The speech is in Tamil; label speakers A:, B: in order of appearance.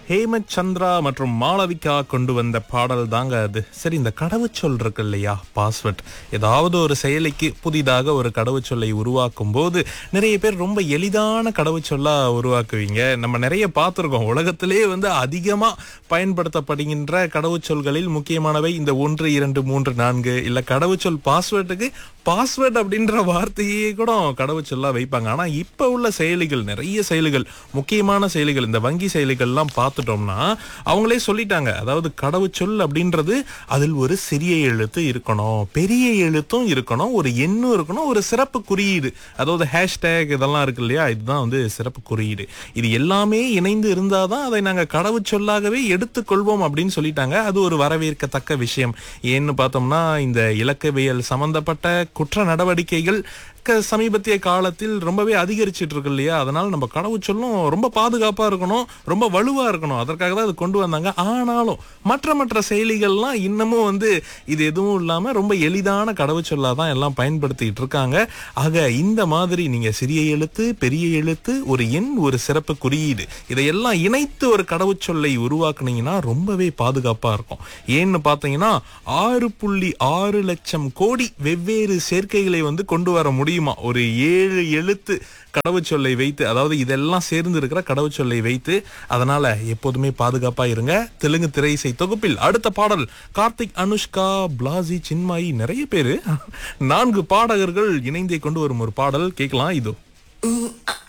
A: ஹேமந்த் சந்திரா மற்றும் மாளவிகா கொண்டு வந்த பாடல் தாங்க அது சரி இந்த கடவுச்சொல் இருக்கு இல்லையா பாஸ்வேர்ட் ஏதாவது ஒரு செயலிக்கு புதிதாக ஒரு கடவுச்சொல்லை உருவாக்கும் போது நிறைய பேர் ரொம்ப எளிதான கடவுச்சொல்லா உருவாக்குவீங்க நம்ம நிறைய பார்த்துருக்கோம் உலகத்திலே வந்து அதிகமா பயன்படுத்தப்படுகின்ற கடவுச்சொல்களில் முக்கியமானவை இந்த ஒன்று இரண்டு மூன்று நான்கு இல்ல கடவுச்சொல் பாஸ்வேர்டுக்கு பாஸ்வேர்ட் அப்படின்ற வார்த்தையே கூட கடவுச்சொல்லா வைப்பாங்க ஆனா இப்ப உள்ள செயலிகள் நிறைய செயலிகள் முக்கியமான செயலிகள் இந்த வங்கி செயலிகள்லாம் பார்த்துட்டோம்னா அவங்களே சொல்லிட்டாங்க அதாவது கடவுச்சொல் அப்படின்றது அதில் ஒரு சிறிய எழுத்து இருக்கணும் பெரிய எழுத்தும் இருக்கணும் ஒரு எண்ணும் இருக்கணும் ஒரு சிறப்பு குறியீடு அதாவது ஹேஷ்டேக் இதெல்லாம் இருக்கு இல்லையா இதுதான் வந்து சிறப்பு குறியீடு இது எல்லாமே இணைந்து இருந்தாதான் அதை நாங்க கடவுச்சொல்லாகவே எடுத்துக்கொள்வோம் அப்படின்னு சொல்லிட்டாங்க அது ஒரு வரவேற்கத்தக்க விஷயம் ஏன்னு பார்த்தோம்னா இந்த இலக்கவியல் சம்பந்தப்பட்ட குற்ற நடவடிக்கைகள் க- சமீபத்திய காலத்தில் ரொம்பவே அதிகரிச்சிட்டு இருக்கு இல்லையா அதனால நம்ம கடவுச்சொல்லும் ரொம்ப பாதுகாப்பா இருக்கணும் ரொம்ப வலுவா இருக்கணும் அதற்காக தான் இது கொண்டு வந்தாங்க ஆனாலும் மற்ற மற்ற செயலிகள்லாம் இன்னமும் வந்து இது எதுவும் இல்லாம ரொம்ப எளிதான கடவுச்சொல்லா தான் எல்லாம் பயன்படுத்திட்டு இருக்காங்க ஆக இந்த மாதிரி நீங்க சிறிய எழுத்து பெரிய எழுத்து ஒரு எண் ஒரு சிறப்பு குறியீடு இதையெல்லாம் இணைத்து ஒரு கடவுச்சொல்லை உருவாக்குனீங்கன்னா ரொம்பவே பாதுகாப்பா இருக்கும் ஏன்னு பார்த்தீங்கன்னா ஆறு புள்ளி ஆறு லட்சம் கோடி வெவ்வேறு சேர்க்கைகளை வந்து கொண்டு வர முடியுமா ஒரு ஏழு எழுத்து கடவுச்சொல்லை வைத்து அதாவது இதெல்லாம் சேர்ந்து இருக்கிற கடவுச்சொல்லை வைத்து அதனால எப்போதுமே பாதுகாப்பா இருங்க தெலுங்கு திரை இசை தொகுப்பில் அடுத்த பாடல் கார்த்திக் அனுஷ்கா பிளாசி சின்மாயி நிறைய பேரு நான்கு பாடகர்கள் இணைந்தே கொண்டு வரும் ஒரு பாடல் கேட்கலாம் இதோ
B: Ooh, ah,